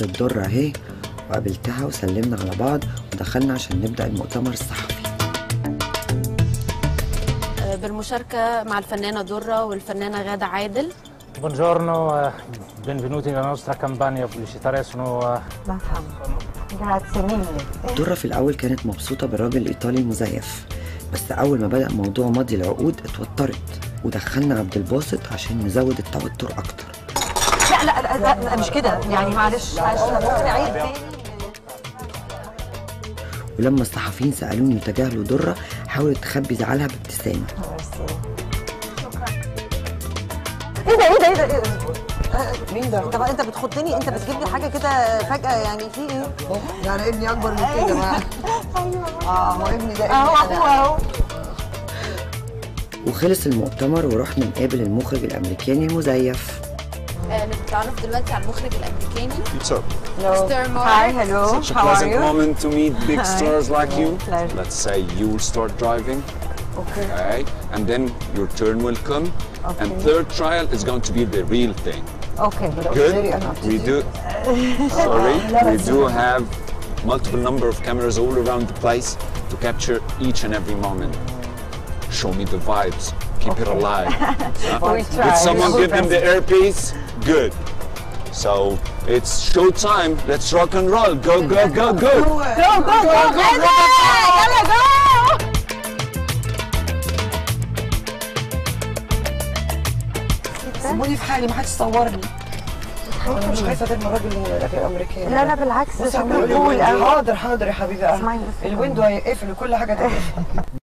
نزلت درة اهي وقابلتها وسلمنا على بعض ودخلنا عشان نبدأ المؤتمر الصحفي بالمشاركة مع الفنانة درة والفنانة غادة عادل Buongiorno, eh, benvenuti nella nostra campagna pubblicitaria. Sono eh, بفهم grazie mille درة في الأول كانت مبسوطة بالراجل الإيطالي المزيف بس أول ما بدأ موضوع مضي العقود اتوترت ودخلنا عبد الباسط عشان نزود التوتر أكتر لا لا لا, لا, لا مش كده يعني معلش معلش أنا ممكن اعيد تاني ولما الصحفيين سألوني وتجاهلوا درة حاولت تخبي زعلها بابتسامة ايه ده ايه ده ايه ده إيه ده؟ مين ده؟ طب انت بتخضني انت بتجيب لي حاجه كده فجاه يعني في ايه؟ يعني ابني اكبر من كده بقى اه هو ابني ده اهو ابني اهو أنا. اهو وخلص المؤتمر ورحنا نقابل المخرج الأمريكاني المزيف نتعرف دلوقتي على المخرج الأمريكاني So, مستر هاي مارك هلو such a how are pleasant you? moment to meet big stars like you. Pleasure. Let's say you will start driving, Okay. okay, and then your turn will come. And Okay. third trial is going to be the real thing. Okay. Good. We do. Sorry, we do have multiple number of cameras all around the place to capture each and every moment. Show me the vibes. Keep it alive. Huh? We try. Did someone give them the earpiece? Good. So it's show time. Let's rock and roll. Go, go, go, go. Go go go غادة يلا جو سيبوني في حالي ما حدش صورني انا مش خايفه غير من الراجل الامريكاني لا لا بالعكس ده بص شكله عمال كول يقول قوي حاضر حاضر يا حبيبي اسمعي بس. الويندو هيقفل وكل حاجه تقفل